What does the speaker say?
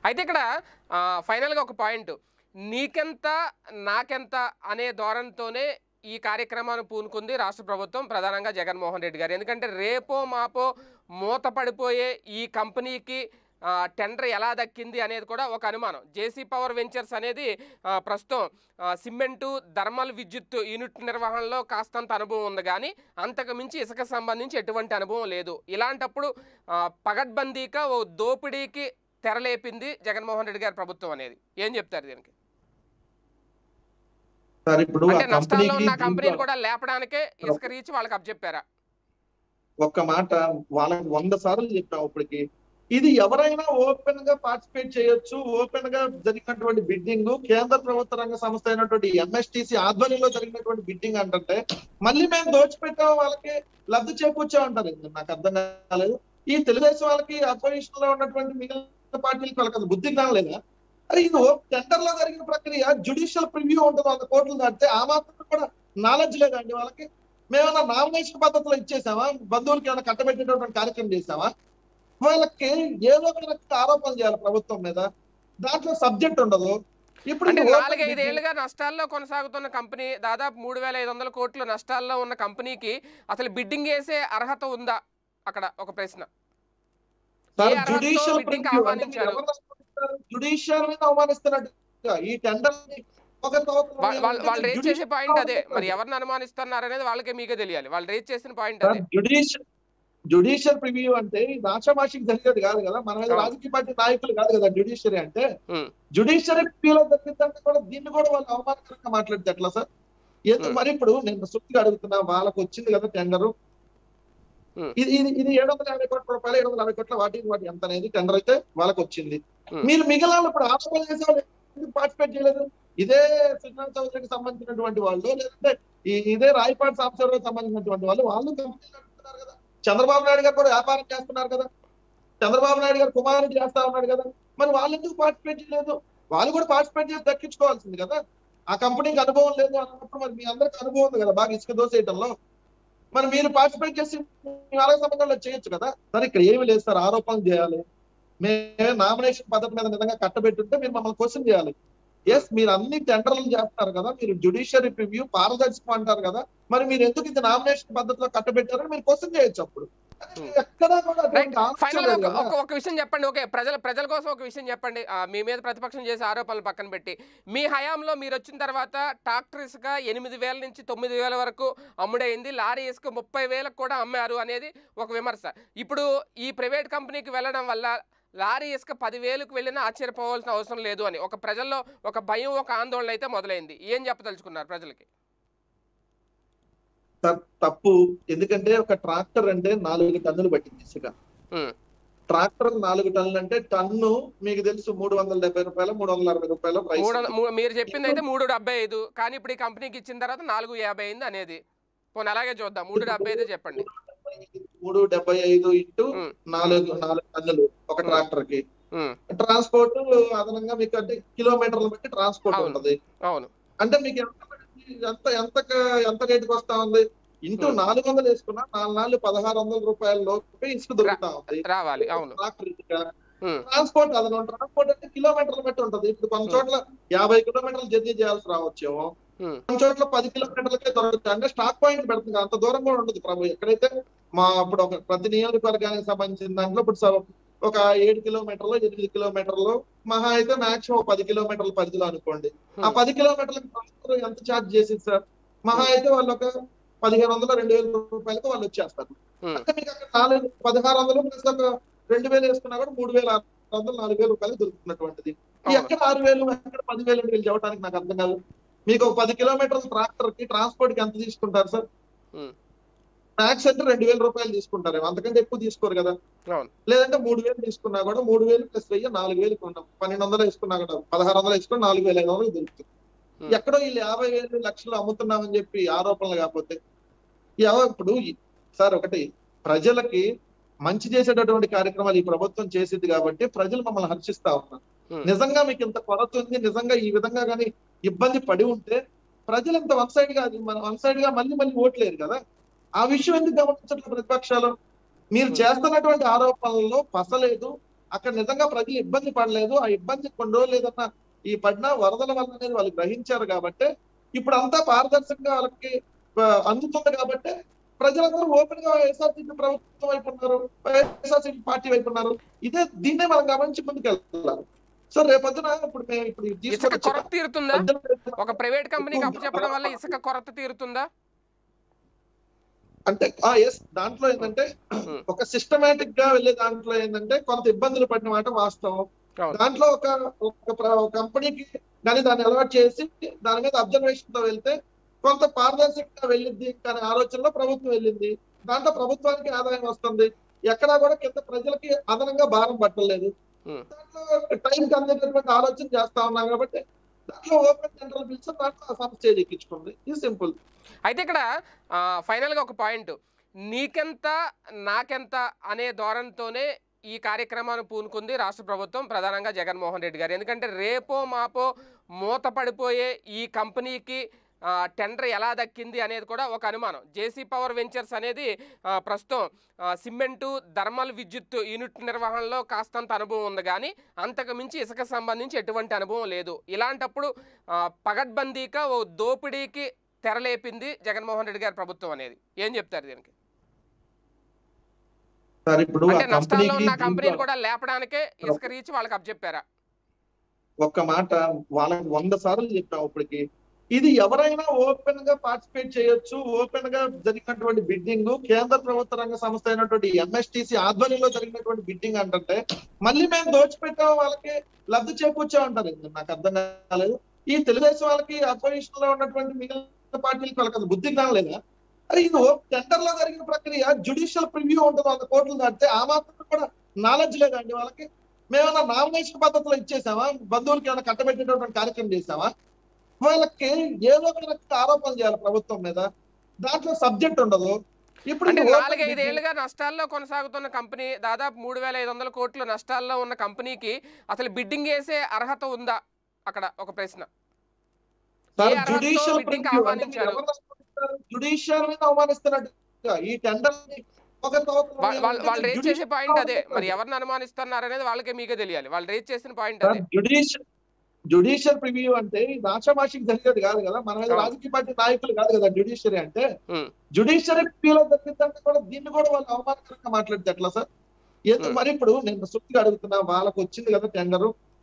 అయితే ఇక్కడ ఆ, ఫైనల్గా ఒక పాయింట్ నీకెంత నాకెంత అనే ధోరణితోనే ఈ కార్యక్రమాన్ని పూనుకుంది రాష్ట్ర ప్రభుత్వం ప్రధానంగా జగన్మోహన్ రెడ్డి గారు ఎందుకంటే రేపో మాపో మూత పడిపోయే ఈ కంపెనీకి ఆ, టెండర్ ఎలా దక్కింది అనేది కూడా ఒక అనుమానం జేసీ పవర్ వెంచర్స్ అనేది ఆ, ప్రస్తుతం ఆ, సిమెంటు థర్మల్ విద్యుత్ యూనిట్ నిర్వహణలో కాస్తంత అనుభవం ఉంది కానీ అంతకు మించి ఇసుక సంబంధించి ఎటువంటి అనుభవం లేదు ఇలాంటప్పుడు ఆ, పగడ్బందీగా ఓ దోపిడీకి తెరలేపింది జగన్మోహన్ రెడ్డి గారి ప్రభుత్వం అనేది ఏం చెప్తారు దీనికి సార్ ఇప్పుడు ఆ అంటే నష్టాల్లో కంపెనీకి ఉన్న కంపెనీని దీంట్లో కూడా లేపడానికే ఇసుక రీచ్ వాళ్ళకి అప్పచెప్పారా ఒక్క మాట వాళ్ళకి వంద సార్లు చెప్పాం ఇప్పటికి ఇది ఎవరైనా ఓపెన్ గా పార్టిసిపేట్ చేయొచ్చు ఓపెన్ గా జరిగినటువంటి బిడ్డింగ్ కేంద్ర ప్రభుత్వ రంగ సంస్థ అయినటువంటి ఎంఎస్టిసి ఆధ్వర్యంలో జరిగినటువంటి బిడ్డింగ్ అంటే మళ్ళీ మేము దోచిపెట్టాం వాళ్ళకి లబ్ధి చేకూర్చాం అంటారు ఇది నాకు అర్థం కాలేదు ఈ తెలుగుదేశం వాళ్ళకి అపోజిషన్ లో ఉన్నటువంటి మిగిలిన పార్టీలకి వాళ్ళకి అది బుద్ధి జ్ఞానం లేదా అరే ఇది టెండర్ లో జరిగిన ప్రక్రియ జుడిషియల్ ప్రివ్యూ ఉంటుంది వంద కోట్లు దాటితే ఆ మాత్రం కూడా నాలెడ్జ్ లేదండి వాళ్ళకి మేమన్నా నామినేషన్ పద్ధతిలో ఇచ్చేసామా బంధువులకి ఏమైనా కట్టబెట్టేటటువంటి కార్యక్రమం చేసామా వాళ్ళకి ఏదో ఒక రకంగా ఆరోపణలు చేయాలి ప్రభుత్వం మీద దాంట్లో సబ్జెక్ట్ ఉండదు ఇప్పుడు అంటే ఇది open నాలుగైదేళ్లుగా నష్టాల్లో కొనసాగుతున్న కంపెనీ దాదాపు మూడు వేల ఐదు వందల కోట్ల నష్టాల్లో ఉన్న కంపెనీకి అసలు బిడ్డింగ్ వేసే అర్హత ఉందా అక్కడ ఒక ప్రశ్న సార్, ఏ అర్హతతో judicial bidding preview అంటే ఆహ్వానించారు? ఎవరు నష్టపోతున్నారు? judicial మీద అవమానిస్తున్నట్టుగా ఈ టెండర్ ఒక సంవత్సరం వా- వాళ్ళ- వాళ్ళు రేజ్ చేసే judicial పాయింట్ అదే మరి అవమానిస్తున్నారు. ఎవరిని అనుమానిస్తున్నారు అనేది వాళ్ళకే మీకే తెలియాలి వాళ్ళు రేజ్ చేసిన పాయింట్ అదే జుడిషియల్ జుడిషియల్ ప్రివ్యూ అంటే రాష్ట్రభాషకి జరిగేది కాదు కదా మన మీద అవును. రాజకీయ పార్టీ నాయకులు కాదు కదా జుడిషియరీ అంటే ఉమ్. జుడిషియరీ ప్రివ్యూలో జరిగిందంటే కూడా దీన్ని కూడా వాళ్ళు అవమానకరంగా మాట్లాడితే ఎట్లా సార్ ఎందుకు ఉమ్. మరి ఇప్పుడు నేను సుత్తిగా అడుగుతున్నా వాళ్ళకి వచ్చింది కదా టెండర్ ఉమ్. ఇది ఇది ఇది ఏడు వందల యాభై కోట్ల రూపాయలు ఏడు వందల యాభై కోట్ల వాటి వాటి ఎంత అనేది టెండర్ అయితే వాళ్ళకి వచ్చింది ఉమ్. మీరు మిగిలిన ఇప్పుడు ఆరోపణ చేసే వాళ్ళు ఎందుకు పార్టిసిపేట్ చేయలేదు ఇదే శ్రీనాథ్ చౌదరికి సంబంధించినటువంటి వాళ్ళు లేదంటే ఈ- ఇదే రాయపాటి సాంబశివరావు సంబంధించినటువంటి వాళ్ళు వాళ్ళు కంపెనీలు నడుపుతున్నారు కదా చంద్రబాబు నాయుడు గారు కూడా వ్యాపారం చేస్తున్నారు కదా చంద్రబాబు నాయుడు గారు కుమారుడు చేస్తా ఉన్నాడు కదా మరి వాళ్ళు ఎందుకు పార్టిసిపేట్ చేయలేదు వాళ్ళు కూడా పార్టిసిపేట్ చేసి దక్కించుకోవాల్సింది కదా ఆ కంపెనీకి అనుభవం లేదు అన్నప్పుడు మరి మీ అందరికి అనుభవం ఉంది కదా బాగా ఇసుక దోసేయటంలో మరి మీరు పార్టిసిపేట్ చేసి మీ వాళ్ళకి సంబంధంలో చేయొచ్చు కదా సరే ఇక్కడ ఏమి లేదు సార్ ఆరోపణలు చేయాలి మేము నామినేషన్ పద్ధతి మీద నిజంగా కట్టబెట్టుంటే మీరు మమ్మల్ని క్వశ్చన్ చేయాలి ఎస్ మీరు అన్ని టెండర్లు చేస్తారు కదా మీరు జుడిషియరీ రివ్యూ పారదర్శకం అంటారు కదా మరి మీరు ఎందుకు ఇది నామినేషన్ పద్ధతిలో కట్టబెట్టారని మీరు క్వశ్చన్ చేయొచ్చు అప్పుడు కానీ మీరు ఎక్కడా కూడా రైట్ అటువంటి ఆలోచన ఫైనల్ లేదు కదా. ఒక ఒక విషయం చెప్పండి ఓకే ప్రజల ప్రజల కోసం ఒక విషయం చెప్పండి ఆ, మీ మీద ప్రతిపక్షం చేసే ఆరోపణలు పక్కన పెట్టి మీ హయాంలో మీరు వచ్చిన తర్వాత ట్రాక్టర్ ఇసుక ఎనిమిది వేల నుంచి తొమ్మిది వేల వరకు అమ్ముడైంది లారీ ఇసుక ముప్పై వేలకు కూడా అమ్మారు అనేది ఒక విమర్శ ఇప్పుడు ఈ ప్రైవేట్ కంపెనీకి వెళ్ళడం వల్ల లారీ ఇసుక పదివేలకు వెళ్ళినా ఆశ్చర్యపోవాల్సిన అవసరం లేదు అని ఒక ప్రజల్లో ఒక భయం ఒక ఆందోళన అయితే మొదలైంది ఏం చెప్పదలుచుకున్నారు ప్రజలకి త- తప్పు ఎందుకంటే ఒక ట్రాక్టర్ అంటే నాలుగు టన్నులు పట్టింది ఇసుక ఉమ్, ట్రాక్టర్ నాలుగు టన్నులు అంటే టన్ను మీకు తెలుసు మూడు వందల డెబ్బై రూపాయలు మూడు వందల అరవై రూపాయలు ప్రైస్ మూడు వందల- మూ- మీరు చెప్పింది అయితే మూడు డెబ్బై ఐదు కానీ ఇప్పుడు ఈ కంపెనీకి ఇచ్చిన తర్వాత నాలుగు యాభై అయింది అనేది పోనీ అలాగే చూద్దాం మూడు డెబ్బై ఐదు చెప్పండి మూడు డెబ్బై ఐదు ఇంటూ ఉమ్, నాలుగు నాలుగు టన్నులు ఒక ఉమ్. ట్రాక్టర్ కి ఉమ్, ట్రాన్స్పోర్ట్ అదనంగా మీకు అంటే కిలోమీటర్లు బట్టి ట్రాన్స్పోర్ట్ అవును. ఉంటది అవును అంటే మీకు ఎంత పడింది? ఎంత ఎంత ఎంత రేటుకి వస్తా ఉంది ఇంటూ Hmm. నాలుగు వందలు వేసుకున్నా నాలుగు నాలుగు పదహారు వందల రూపాయల లోపే ఇసుక దొరుకుతా ఉంది రావాలి అవును ట్రాక్టర్ ఇసుక ఉమ్, ట్రాన్స్పోర్ట్ అదనం ట్రాన్స్పోర్ట్ అంటే కిలోమీటర్లు బట్టి ఉంటది ఇప్పుడు కొన్ని Hmm. చోట్ల యాభై కిలోమీటర్లు జర్నీ చేయాల్సి రావచ్చేమో ఉమ్, కొన్ని చోట్ల పది కిలోమీటర్లకే దొరుకుతుంది అంటే స్టాక్ పాయింట్ పెడుతుంది అంత దూరం కూడా ఉండదు ప్రభు ఎక్కడైతే మా ఇప్పుడు ఒక ప్రతి నియోజకవర్గానికి సంబంధించిన దాంట్లో ఇప్పుడు స- ఒక ఏడు కిలోమీటర్లు ఎనిమిది కిలోమీటర్లు మహా అయితే మాక్సిమం పది కిలోమీటర్ల పరిధిలో అనుకోండి ఆ ఉమ్, పది కిలోమీటర్లకు ట్రాన్స్పోర్ట్ ఎంత ఛార్జ్ చేసింది సార్ మహా అయితే వాళ్ళు ఒక పదిహేను వందల రెండు వేల రూపాయలకు వాళ్ళు వచ్చేస్తారు ఉమ్, అంటే మీకు అక్కడ నాలుగు పదహారు వందలు ప్లస్ ఒక రెండు వేలు వేసుకున్నా కూడా మూడు వేల ఆరు వందలు నాలుగు వేల రూపాయలు దొరుకుతున్నటువంటిది ఈ అవును. ఎక్కడ ఆరు వేలు ఎక్కడ పదివేలు మీరు చెప్పడానికి నాకు అర్థం కాదు మీకు ఒక పది కిలోమీటర్ల ట్రాక్టర్ కి ట్రాన్స్పోర్ట్ కి ఎంత తీసుకుంటారు సార్ ఉమ్, మ్యాక్స్ అంటే రెండు వేల రూపాయలు తీసుకుంటారు అంతకంటే ఎక్కువ తీసుకోరు కదా అవును లేదంటే మూడు వేలు తీసుకున్నా కూడా మూడు వేలు ప్లస్ వెయ్యి నాలుగు వేలు కొన్నాం పన్నెండు వందలు వేసుకున్నా కూడా పదహారు వందలు వేసుకుని నాలుగు వేల ఐదు వందలు దొరుకుతుంది Hmm. ఎక్కడో వీళ్ళు యాభై వేలు లక్షలు అమ్ముతున్నామని చెప్పి ఆరోపణలు కాకపోతే ఎవ- ఇప్పుడు ఈ- సార్ ఒకటి ప్రజలకి మంచి చేసేటటువంటి కార్యక్రమాలు ఈ ప్రభుత్వం చేసింది కాబట్టి ప్రజలు మమ్మల్ని హర్షిస్తా ఉన్నారు Hmm. నిజంగా మీకు ఇంత కొరత ఉంది నిజంగా ఈ విధంగా కానీ ఇబ్బంది పడి ఉంటే ప్రజలు ఇంత వన్ సైడ్ గా మన వన్ సైడ్ గా మళ్ళీ మళ్ళీ ఓట్లేరు కదా ఆ విషయం ఎందుకు గమనించట్లేదు ప్రతిపక్షాలు మీరు Hmm. చేస్తున్నటువంటి ఆరోపణలలో పసలేదు అక్కడ నిజంగా ప్రజలు ఇబ్బంది పడలేదు ఆ ఇబ్బంది కొన్ని రోజులు ఏదన్నా ఈ పడిన వరదల వల్ల అనేది వాళ్ళు గ్రహించారు కాబట్టి ఇప్పుడు అంతా పారదర్శకంగా వాళ్ళకి ఆ, అందుతుంది కాబట్టి ప్రజలందరూ ఓపెన్ గా వైఎస్ఆర్సీపీ ప్రభుత్వం వైపు ఉన్నారు వైఎస్ఆర్సీపీ పార్టీ వైపు ఉన్నారు ఇదే దీన్నే మనం గమనించి ముందుకు వెళ్ళాలి సో రేపొద్దున ఇప్పుడు మేము ఇప్పుడు ఇది ఇసుక తీసుకొని కొరత తీరుతుందా వచ్చాం. ఒక ప్రైవేట్ కంపెనీకి అప్పచెప్పడం వల్ల ఇసుక కొరత తీరుతుందా అంటే ఆ ఎస్ దాంట్లో ఏంటంటే Hmm. ఒక సిస్టమేటిక్ గా వెళ్ళే దాంట్లో ఏంటంటే కొంత ఇబ్బందులు పడిన మాట వాస్తవం అవును. దాంట్లో ఒక ఒక ప్ర- ఒక కంపెనీకి కానీ దాన్ని అలవాటు చేసి దాని మీద అబ్జర్వేషన్ తో వెళ్తే కొంత పారదర్శకంగా వెళ్ళింది కానీ ఆలోచనలో ప్రభుత్వం వెళ్ళింది దాంట్లో ప్రభుత్వానికి ఆదాయం వస్తుంది ఎక్కడా కూడా కింద ప్రజలకి అదనంగా భారం పట్టలేదు Hmm. దాంట్లో టైంకి అందేటటువంటి ఆలోచన చేస్తా ఉన్నాం కాబట్టి దాంట్లో ఓపెన్ సెంట్రల్ బిల్స్ దాంట్లో ఆ సంస్థ ఎక్కించుకుంది ఇది సింపుల్ అయితే ఇక్కడ ఆ, final గా ఒక పాయింట్ నీకెంత నాకెంత అనే ధోరణితోనే ఈ కార్యక్రమాన్ని పూనుకుంది రాష్ట్ర ప్రభుత్వం ప్రధానంగా జగన్మోహన్ రెడ్డి గారు ఎందుకంటే రేపో మాపో మూత పడిపోయే ఈ కంపెనీకి ఆ, టెండర్ ఎలా దక్కింది అనేది కూడా ఒక అనుమానం జేసీ పవర్ వెంచర్స్ అనేది ఆ, ప్రస్తుతం ఆ, సిమెంటు థర్మల్ విద్యుత్ యూనిట్ నిర్వహణలో కాస్తంత అనుభవం ఉంది కానీ అంతకు మించి ఇసుక సంబంధించి ఎటువంటి అనుభవం లేదు ఇలాంటప్పుడు ఆ, పగడ్బందీగా ఓ దోపిడీకి తెరలేపింది జగన్మోహన్ రెడ్డి గారి ప్రభుత్వం అనేది ఏం చెప్తారు దీనికి సార్ ఇప్పుడు ఆ అంటే నష్టాల్లో ఉన్న కంపెనీకి కంపెనీలు దీంట్లో కూడా లేపడానికే ఇసుక రీచ్ వాళ్ళకి అప్పచెప్పారా ఒక్క మాట వాళ్ళకి వంద సార్లు చెప్పాం ఇప్పటికి ఇది ఎవరైనా ఓపెన్ గా పార్టిసిపేట్ చేయొచ్చు ఓపెన్ గా జరిగినటువంటి బిడ్డింగ్ కేంద్ర ప్రభుత్వ రంగ సంస్థ అయినటువంటి ఎంఎస్టిసి ఆధ్వర్యంలో జరిగినటువంటి బిడ్డింగ్ అంటే మళ్ళీ మేము దోచిపెట్టాం వాళ్ళకి లబ్ధి చేకూర్చాం అంటారు ఇది నాకు అర్థం కాలేదు ఈ తెలుగుదేశం వాళ్ళకి అపోజిషన్ లో ఉన్నటువంటి మిగిలిన పార్టీలకి వాళ్ళకి అది బుద్ధి జ్ఞానం లేదా అరే ఇది టెండర్ లో జరిగిన ప్రక్రియ జుడిషియల్ ప్రివ్యూ ఉంటుంది వంద కోట్లు దాటితే ఆ మాత్రం కూడా నాలెడ్జ్ లేదండి వాళ్ళకి మేమన్నా నామినేషన్ పద్ధతిలో ఇచ్చేసామా బంధువులకి ఏమైనా కట్టబెట్టేటటువంటి కార్యక్రమం చేసామా వాళ్ళకి ఏదో ఒక రకంగా ఆరోపణలు చేయాలి ప్రభుత్వం మీద దాంట్లో సబ్జెక్ట్ ఉండదు ఇప్పుడు అంటే ఇది open నాలుగైదు bidding. ఏళ్లుగా నష్టాల్లో కొనసాగుతున్న కంపెనీ దాదాపు మూడు వేల ఐదు వందల కోట్ల నష్టాల్లో ఉన్న కంపెనీకి అసలు బిడ్డింగ్ వేసే అర్హత ఉందా అక్కడ ఒక ప్రశ్న సార్, ఏ అర్హతతో judicial bidding preview అంటే ఆహ్వానించారు? ఎవరు నష్టపోతారు? judicial మీద అవమానిస్తున్నట్టుగా ఈ టెండర్ ఒక తోక వా- వాళ్ళు వాళ్ళు రేజ్ చేసే judicial పాయింట్ అదే మరి అవమానిస్తున్నారు. ఎవరిని అనుమానిస్తున్నారు అనేది వాళ్ళకే మీకే తెలియాలి వాళ్ళు రేజ్ చేసిన పాయింట్ అదే జుడిషియల్ జుడిషియల్ ప్రివ్యూ అంటే రాష్ట్రభాషకి జరిగేది కాదు కదా మన మీద అవును. రాజకీయ పార్టీ నాయకులు కాదు కదా జుడిషియరీ అంటే ఉమ్. జుడిషియరీ ప్రివ్యూలో జరిగిందంటే కూడా దీన్ని కూడా వాళ్ళు అవమానకరంగా మాట్లాడితే ఎట్లా సార్ ఎందుకు ఉమ్. మరి ఇప్పుడు నేను సుత్తిగా అడుగుతున్నా వాళ్ళకి వచ్చింది కదా టెండర్